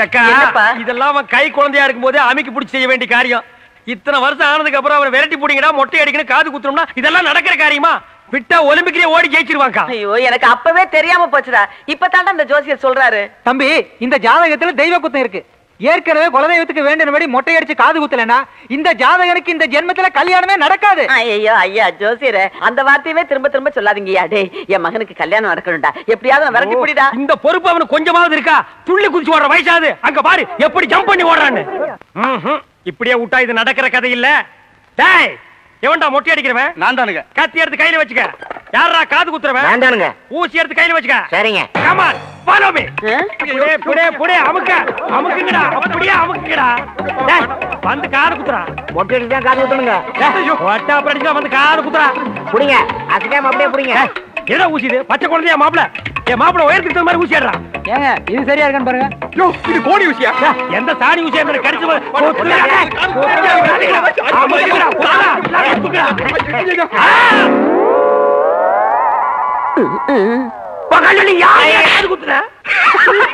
இல்லக்கா என்னப்பா? இதெல்லாம் அவன் கை குழந்தையா இருக்கும் போதே அமைக்கு பிடிச்சி செய்ய வேண்டிய காரியம் இத்தனை வருஷம் ஆனதுக்கு அப்புறம் அவரை விரட்டி போடிங்கடா மொட்டை அடிக்கணும் காது குத்துறோம்னா இதெல்லாம் நடக்கிற காரியமா விட்டா ஒலிம்பிக்லயே ஓடி ஜெயிச்சிருவாங்கக்கா ஐயோ எனக்கு அப்பவே தெரியாம போச்சுடா இப்பதான்டா இந்த ஜோசியர் சொல்றாரு தம்பி இந்த ஜாதகத்துல தெய்வ குத்தம் இருக்கு ஏற்கனவே குலதெய்வத்துக்கு வேண்டினபடி மொட்டை அடிச்சு காது குத்தலனா இந்த ஜாதகனுக்கு இந்த ஜென்மத்துல கல்யாணமே நடக்காது ஐயோ ஐயா ஜோசியரே அந்த வார்த்தையவே திரும்ப திரும்ப சொல்லாதீங்கய்யா டேய் என் மகனுக்கு கல்யாணம் நடக்கணும்டா எப்படியாவது அவன் விரட்டி புடிடா இந்த பொறுப்பு அவனுக்கு கொஞ்சமாவது இருக்கா துள்ளி குதிச்சு ஓடுற வயசாது அங்க பாரு எப்படி ஜம்ப் பண்ணி ஓடுறான்னு ம்ஹும். இப்படியே விட்டா இது நடக்கிற கதை இல்ல டேய் எவன்டா மொட்டை அடிக்கிறவன் நான் தானுங்க கத்தி எடுத்து கையில வச்சுக்க யாரா காது குத்துறவன் வேண்டானுங்க ஊசி எடுத்து கையில வச்சுக்க சரிங்க கமான் ஃபாலோ மீ ஆ? புடே புடே புடே அமுக்க அமுக்குங்கடா அப்படியே அமுக்குங்கடா டேய் வந்து காது குத்துறா மொட்டை அடிச்சு தான் காது ஊத்தணுங்க டேய் ஒட்டா படிச்சா வந்து காது குத்துறா புடிங்க அசைக்காம அப்படியே புடிங்க டேய், என்னடா ஊசி இது பச்சை குழந்தையா மாப்பிள என் மாப்பிள உயரத்துக்கு தகுந்த மாதிரி ஊசி ஏடுறா ஏங்க இது சரியா இருக்கான்னு பாருங்க யோ இது கோடி ஊசியா எந்த சாணி ஊசியா இருந்தாலும் கடிச்சு போ- கொத்துடா, டேய். கொத்துடா, கொத்துடா. அமுக்குங்கடா, கொத்துடா, கொத்துடா. ஆ! பகல்ல நீ யாரையா காது குத்துற